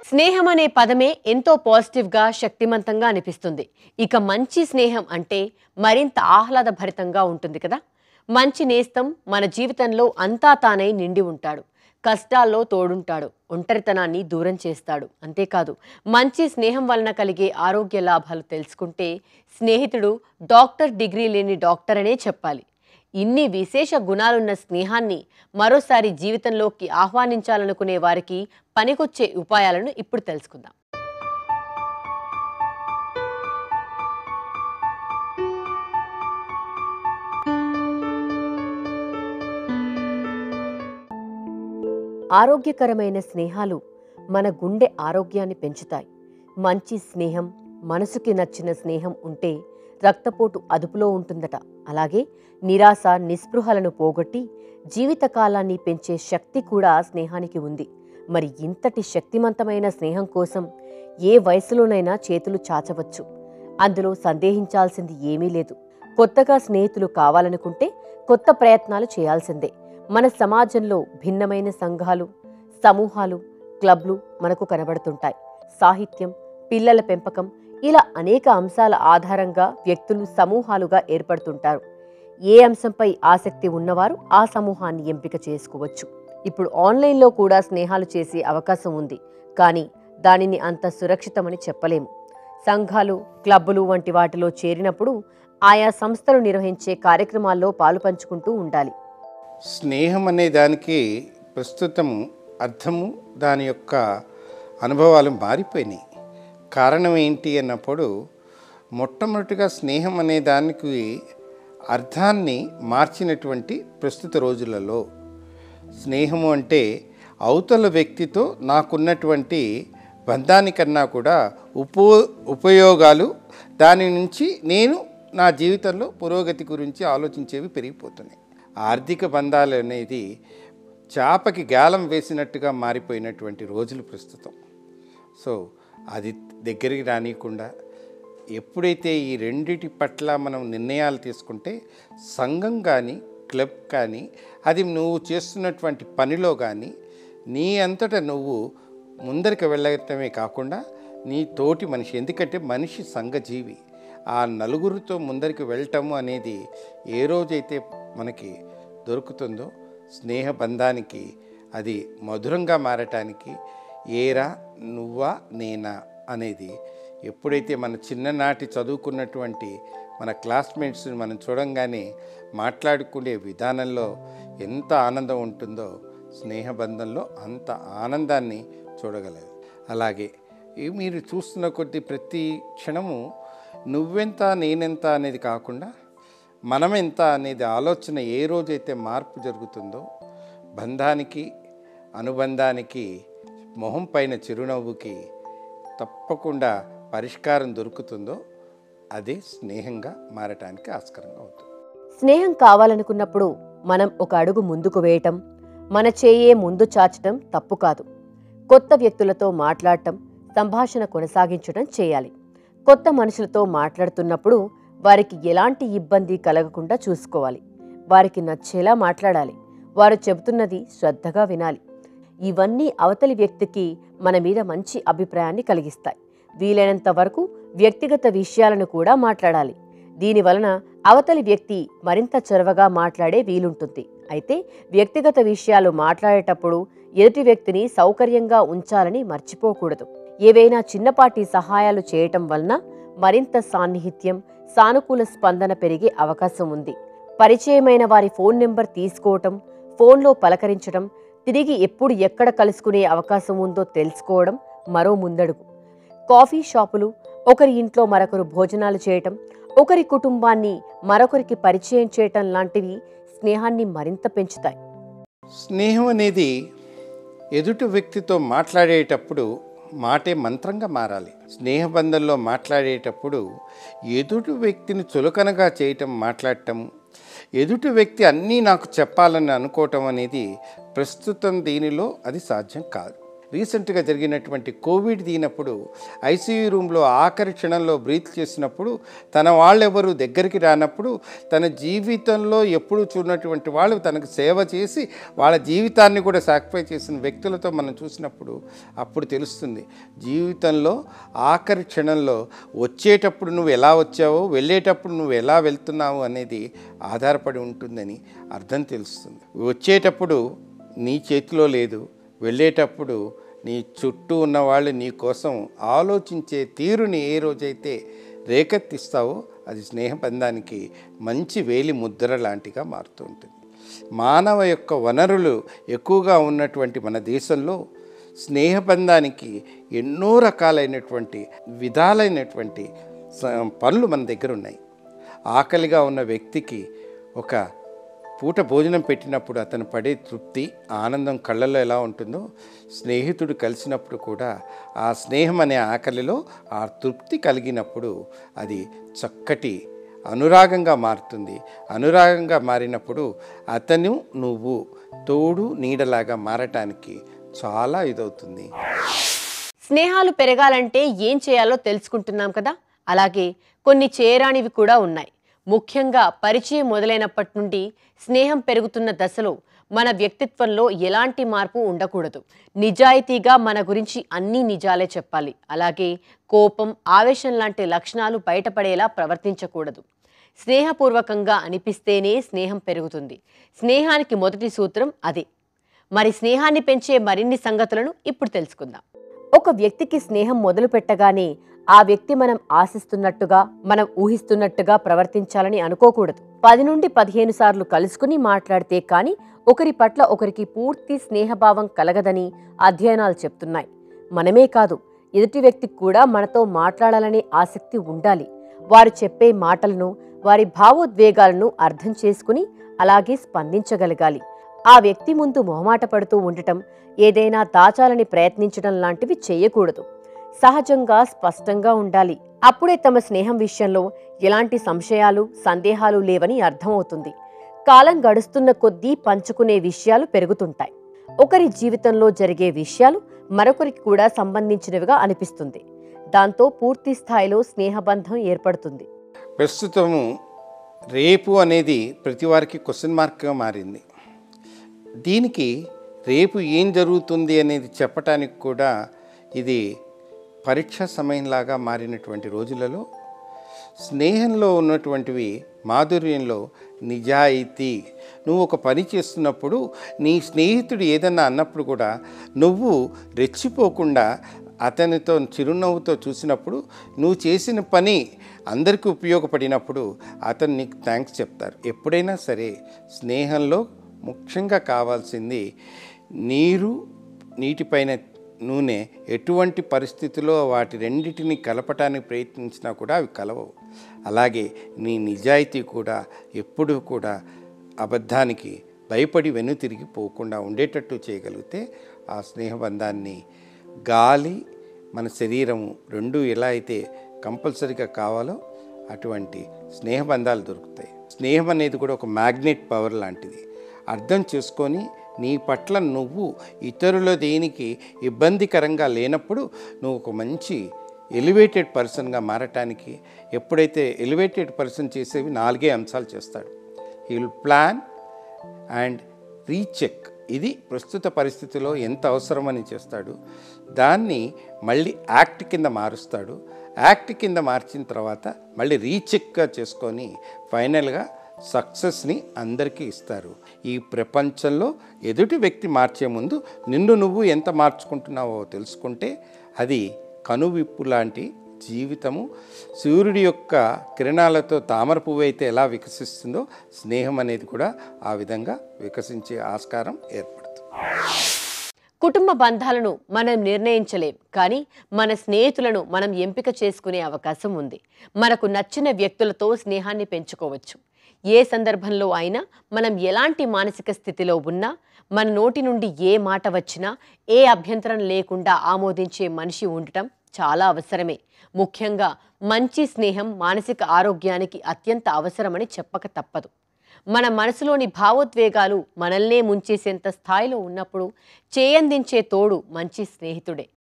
స్నేహం అనే పదమే ఎంతో పాజిటివ్గా శక్తిమంతంగా అనిపిస్తుంది ఇక మంచి స్నేహం అంటే మరింత ఆహ్లాదభరితంగా ఉంటుంది కదా మంచి నేస్తం మన జీవితంలో అంతా తానై నిండి ఉంటాడు కష్టాల్లో తోడుంటాడు ఒంటరితనాన్ని దూరం చేస్తాడు అంతేకాదు మంచి స్నేహం వలన కలిగే ఆరోగ్య లాభాలు తెలుసుకుంటే స్నేహితుడు డాక్టర్ డిగ్రీ లేని డాక్టర్ అనే చెప్పాలి ఇన్ని విశేష గుణాలున్న స్నేహాన్ని మరోసారి జీవితంలోకి ఆహ్వానించాలనుకునే వారికి పనికొచ్చే ఉపాయాలను ఇప్పుడు తెలుసుకుందాం ఆరోగ్యకరమైన స్నేహాలు మన గుండె ఆరోగ్యాన్ని పెంచుతాయి మంచి స్నేహం మనసుకి నచ్చిన స్నేహం ఉంటే రక్తపోటు అదుపులో ఉంటుందట అలాగే నిరాశ నిస్పృహలను పోగొట్టి జీవితకాలాన్ని పెంచే శక్తి కూడా స్నేహానికి ఉంది మరి ఇంతటి శక్తివంతమైన స్నేహం కోసం ఏ వయసులోనైనా చేతులు చాచవచ్చు అందులో సందేహించాల్సింది ఏమీ లేదు కొత్తగా స్నేహితులు కావాలనుకుంటే కొత్త ప్రయత్నాలు చేయాల్సిందే మన సమాజంలో భిన్నమైన సంఘాలు సమూహాలు క్లబ్లు మనకు కనబడుతుంటాయి సాహిత్యం పిల్లల పెంపకం ఇలా అనేక అంశాల ఆధారంగా వ్యక్తులు సమూహాలుగా ఏర్పడుతుంటారు ఏ అంశంపై ఆసక్తి ఉన్నవారు ఆ సమూహాన్ని ఎంపిక చేసుకోవచ్చు ఇప్పుడు ఆన్లైన్లో కూడా స్నేహాలు చేసే అవకాశం ఉంది కానీ దానిని అంత సురక్షితమని చెప్పలేము సంఘాలు క్లబ్బులు వంటి వాటిలో చేరినప్పుడు ఆయా సంస్థలు నిర్వహించే కార్యక్రమాల్లో పాలు పంచుకుంటూ ఉండాలి స్నేహం అనే దానికి ప్రస్తుతం అర్థము దాని యొక్క అనుభవాలు మారిపోయినాయి కారణం ఏంటి అన్నప్పుడు మొట్టమొదటిగా స్నేహం అనే దానికి అర్థాన్ని మార్చినటువంటి ప్రస్తుత రోజులలో స్నేహము అంటే అవతల వ్యక్తితో నాకున్నటువంటి బంధానికన్నా కూడా ఉపో ఉపయోగాలు దాని నుంచి నేను నా జీవితంలో పురోగతి గురించి ఆలోచించేవి పెరిగిపోతున్నాయి ఆర్థిక బంధాలు అనేది చేపకి గాలం వేసినట్టుగా మారిపోయినటువంటి రోజులు ప్రస్తుతం సో అది దగ్గరికి రానియకుండా ఎప్పుడైతే ఈ రెండిటి పట్ల మనం నిర్ణయాలు తీసుకుంటే సంఘం కానీ క్లబ్ కానీ అది నువ్వు చేస్తున్నటువంటి పనిలో కానీ నీ అంతట నువ్వు ముందరికి వెళ్ళటమే కాకుండా నీ తోటి మనిషి ఎందుకంటే మనిషి సంఘజీవి ఆ నలుగురితో ముందరికి వెళ్ళటము అనేది ఏ రోజైతే మనకి దొరుకుతుందో స్నేహ బంధానికి అది మధురంగా మారటానికి ఏరా నువ్వా నేనా అనేది ఎప్పుడైతే మన చిన్ననాటి చదువుకున్నటువంటి మన క్లాస్మేట్స్ని మనం చూడంగానే మాట్లాడుకునే విధానంలో ఎంత ఆనందం ఉంటుందో స్నేహబంధంలో అంత ఆనందాన్ని చూడగలరు అలాగే ఈ మీరు చూస్తున్న కొద్ది ప్రతి క్షణము నువ్వెంత నేనెంత అనేది కాకుండా మనమెంత అనేది ఆలోచన ఏ రోజైతే మార్పు జరుగుతుందో బంధానికి అనుబంధానికి మొహం పైన చిరునవ్వుకి తప్పకుండా పరిష్కారం దొరుకుతుందో అది స్నేహంగా మారటానికి ఆస్కారంగా అవుతుంది స్నేహం కావాలనుకున్నప్పుడు మనం ఒక అడుగు ముందుకు వేయటం మన చేయే ముందు చాచటం తప్పు కాదు కొత్త వ్యక్తులతో మాట్లాడటం సంభాషణ కొనసాగించడం చేయాలి కొత్త మనుషులతో మాట్లాడుతున్నప్పుడు వారికి ఎలాంటి ఇబ్బంది కలగకుండా చూసుకోవాలి వారికి నచ్చేలా మాట్లాడాలి వారు చెబుతున్నది శ్రద్ధగా వినాలి ఇవన్నీ అవతలి వ్యక్తికి మన మీద మంచి అభిప్రాయాన్ని కలిగిస్తాయి వీలైనంత వరకు వ్యక్తిగత విషయాలను కూడా మాట్లాడాలి దీని వలన అవతలి వ్యక్తి మరింత చొరవగా మాట్లాడే వీలుంటుంది అయితే వ్యక్తిగత విషయాలు మాట్లాడేటప్పుడు ఎదుటి వ్యక్తిని సౌకర్యంగా ఉంచాలని మర్చిపోకూడదు ఏవైనా చిన్నపాటి సహాయాలు చేయటం వలన మరింత సాన్నిహిత్యం సానుకూల స్పందన పెరిగే అవకాశం ఉంది పరిచయమైన వారి ఫోన్ నెంబర్ తీసుకోవటం ఫోన్లో పలకరించడం తిరిగి ఎప్పుడు ఎక్కడ కలుసుకునే అవకాశం ఉందో తెలుసుకోవడం మరో ముందడుగు కాఫీ షాపులు ఒకరి ఇంట్లో మరొకరు భోజనాలు చేయటం ఒకరి కుటుంబాన్ని మరొకరికి పరిచయం చేయటం లాంటివి స్నేహాన్ని మరింత పెంచుతాయి స్నేహం అనేది ఎదుటి వ్యక్తితో మాట్లాడేటప్పుడు మాటే మంత్రంగా మారాలి స్నేహబంధంలో మాట్లాడేటప్పుడు ఎదుటి వ్యక్తిని చులకనగా చేయటం మాట్లాడటం ఎదుటి వ్యక్తి అన్నీ నాకు చెప్పాలని అనుకోవటం అనేది ప్రస్తుతం దీనిలో అది సాధ్యం కాదు రీసెంట్గా జరిగినటువంటి కోవిడ్ దిగినప్పుడు ఐసీయూ రూమ్లో ఆఖరి క్షణంలో బ్రీత్ చేసినప్పుడు తన వాళ్ళెవరు దగ్గరికి రానప్పుడు తన జీవితంలో ఎప్పుడు చూడనటువంటి వాళ్ళు తనకు సేవ చేసి వాళ్ళ జీవితాన్ని కూడా సాక్రిఫై చేసిన వ్యక్తులతో మనం చూసినప్పుడు అప్పుడు తెలుస్తుంది జీవితంలో ఆఖరి క్షణంలో వచ్చేటప్పుడు నువ్వు ఎలా వచ్చావో వెళ్ళేటప్పుడు నువ్వు ఎలా వెళ్తున్నావు అనేది ఆధారపడి ఉంటుందని అర్థం తెలుస్తుంది వచ్చేటప్పుడు నీ చేతిలో లేదు వెళ్ళేటప్పుడు నీ చుట్టూ ఉన్న వాళ్ళు నీ కోసం ఆలోచించే తీరుని ఏ రోజైతే రేకెత్తిస్తావో అది స్నేహబంధానికి మంచి వేలి ముద్ర లాంటిగా మారుతూ ఉంటుంది మానవ యొక్క వనరులు ఎక్కువగా ఉన్నటువంటి మన దేశంలో స్నేహబంధానికి ఎన్నో రకాలైనటువంటి విధాలైనటువంటి స- పనులు మన దగ్గర ఉన్నాయి ఆకలిగా ఉన్న వ్యక్తికి ఒక పూట భోజనం పెట్టినప్పుడు అతను పడే తృప్తి ఆనందం కళ్ళల్లో ఎలా ఉంటుందో స్నేహితుడు కలిసినప్పుడు కూడా ఆ స్నేహం అనే ఆకలిలో ఆ తృప్తి కలిగినప్పుడు అది చక్కటి అనురాగంగా మారుతుంది అనురాగంగా మారినప్పుడు అతను నువ్వు తోడు నీడలాగా మారటానికి చాలా ఇదవుతుంది స్నేహాలు పెరగాలంటే ఏం చేయాలో తెలుసుకుంటున్నాం కదా అలాగే కొన్ని చేయరానివి కూడా ఉన్నాయి ముఖ్యంగా పరిచయం మొదలైనప్పటి నుండి స్నేహం పెరుగుతున్న దశలో మన వ్యక్తిత్వంలో ఎలాంటి మార్పు ఉండకూడదు నిజాయితీగా మన గురించి అన్ని నిజాలే చెప్పాలి అలాగే కోపం ఆవేశం లాంటి లక్షణాలు బయటపడేలా ప్రవర్తించకూడదు స్నేహపూర్వకంగా అనిపిస్తేనే స్నేహం పెరుగుతుంది స్నేహానికి మొదటి సూత్రం అదే మరి స్నేహాన్ని పెంచే మరిన్ని సంగతులను ఇప్పుడు తెలుసుకుందాం ఒక వ్యక్తికి స్నేహం మొదలు పెట్టగానే ఆ వ్యక్తి మనం ఆశిస్తున్నట్టుగా మనం ఊహిస్తున్నట్టుగా ప్రవర్తించాలని అనుకోకూడదు పది నుండి పదిహేను సార్లు కలుసుకుని మాట్లాడితే కానీ ఒకరి పట్ల ఒకరికి పూర్తి స్నేహభావం కలగదని అధ్యయనాలు చెప్తున్నాయి మనమే కాదు ఎదుటి వ్యక్తికి కూడా మనతో మాట్లాడాలనే ఆసక్తి ఉండాలి వారు చెప్పే మాటలను వారి భావోద్వేగాలను అర్థం చేసుకుని అలాగే స్పందించగలగాలి ఆ వ్యక్తి ముందు మొహమాట పడుతూ ఉండటం ఏదైనా దాచాలని ప్రయత్నించడం లాంటివి చేయకూడదు సహజంగా స్పష్టంగా ఉండాలి అప్పుడే తమ స్నేహం విషయంలో ఎలాంటి సంశయాలు సందేహాలు లేవని అర్థమవుతుంది కాలం గడుస్తున్న కొద్దీ పంచుకునే విషయాలు పెరుగుతుంటాయి ఒకరి జీవితంలో జరిగే విషయాలు మరొకరికి కూడా సంబంధించినవిగా అనిపిస్తుంది దాంతో పూర్తి స్థాయిలో స్నేహబంధం ఏర్పడుతుంది ప్రస్తుతము రేపు అనేది ప్రతి వారికి క్వశ్చన్ మార్క్గా మారింది దీనికి రేపు ఏం జరుగుతుంది అనేది చెప్పటానికి కూడా ఇది పరీక్ష సమయంలాగా మారినటువంటి రోజులలో స్నేహంలో ఉన్నటువంటివి మాధుర్యంలో నిజాయితీ నువ్వు ఒక పని చేస్తున్నప్పుడు నీ స్నేహితుడు ఏదన్నా అన్నప్పుడు కూడా నువ్వు రెచ్చిపోకుండా అతనితో చిరునవ్వుతో చూసినప్పుడు నువ్వు చేసిన పని అందరికీ ఉపయోగపడినప్పుడు అతను నీకు థ్యాంక్స్ చెప్తారు ఎప్పుడైనా సరే స్నేహంలో ముఖ్యంగా కావాల్సింది నీరు నీటిపైన నూనె ఎటువంటి పరిస్థితిలో వాటి రెండిటిని కలపటానికి ప్రయత్నించినా కూడా అవి కలవవు అలాగే నీ నిజాయితీ కూడా ఎప్పుడూ కూడా అబద్ధానికి భయపడి వెనుతిరిగి పోకుండా ఉండేటట్టు చేయగలిగితే ఆ స్నేహబంధాన్ని గాలి మన శరీరము రెండు ఎలా అయితే కంపల్సరీగా కావాలో అటువంటి స్నేహబంధాలు దొరుకుతాయి స్నేహం అనేది కూడా ఒక మ్యాగ్నెట్ పవర్ లాంటిది అర్థం చేసుకొని నీ పట్ల నువ్వు ఇతరుల దేనికి ఇబ్బందికరంగా లేనప్పుడు నువ్వు ఒక మంచి ఎలివేటెడ్ పర్సన్గా మారటానికి ఎప్పుడైతే ఎలివేటెడ్ పర్సన్ చేసేవి నాలుగే అంశాలు చేస్తాడు ఈ విల్ ప్లాన్ అండ్ రీచెక్ ఇది ప్రస్తుత పరిస్థితిలో ఎంత అవసరమని చేస్తాడు దాన్ని మళ్ళీ యాక్ట్ కింద మారుస్తాడు యాక్ట్ కింద మార్చిన తర్వాత మళ్ళీ రీచెక్గా చేసుకొని ఫైనల్గా సక్సెస్ని అందరికీ ఇస్తారు ఈ ప్రపంచంలో ఎదుటి వ్యక్తి మార్చే ముందు నిన్ను నువ్వు ఎంత మార్చుకుంటున్నావో తెలుసుకుంటే అది కనువిప్పు లాంటి జీవితము సూర్యుడి యొక్క కిరణాలతో తామర పువ్వు అయితే ఎలా వికసిస్తుందో స్నేహం అనేది కూడా ఆ విధంగా వికసించే ఆస్కారం ఏర్పడుతుంది కుటుంబ బంధాలను మనం నిర్ణయించలేం కానీ మన స్నేహితులను మనం ఎంపిక చేసుకునే అవకాశం ఉంది మనకు నచ్చిన వ్యక్తులతో స్నేహాన్ని పెంచుకోవచ్చు ఏ సందర్భంలో అయినా మనం ఎలాంటి మానసిక స్థితిలో ఉన్నా మన నోటి నుండి ఏ మాట వచ్చినా ఏ అభ్యంతరం లేకుండా ఆమోదించే మనిషి ఉండటం చాలా అవసరమే ముఖ్యంగా మంచి స్నేహం మానసిక ఆరోగ్యానికి అత్యంత అవసరమని చెప్పక తప్పదు మన మనసులోని భావోద్వేగాలు మనల్నే ముంచేసేంత స్థాయిలో ఉన్నప్పుడు చేయందించే తోడు మంచి స్నేహితుడే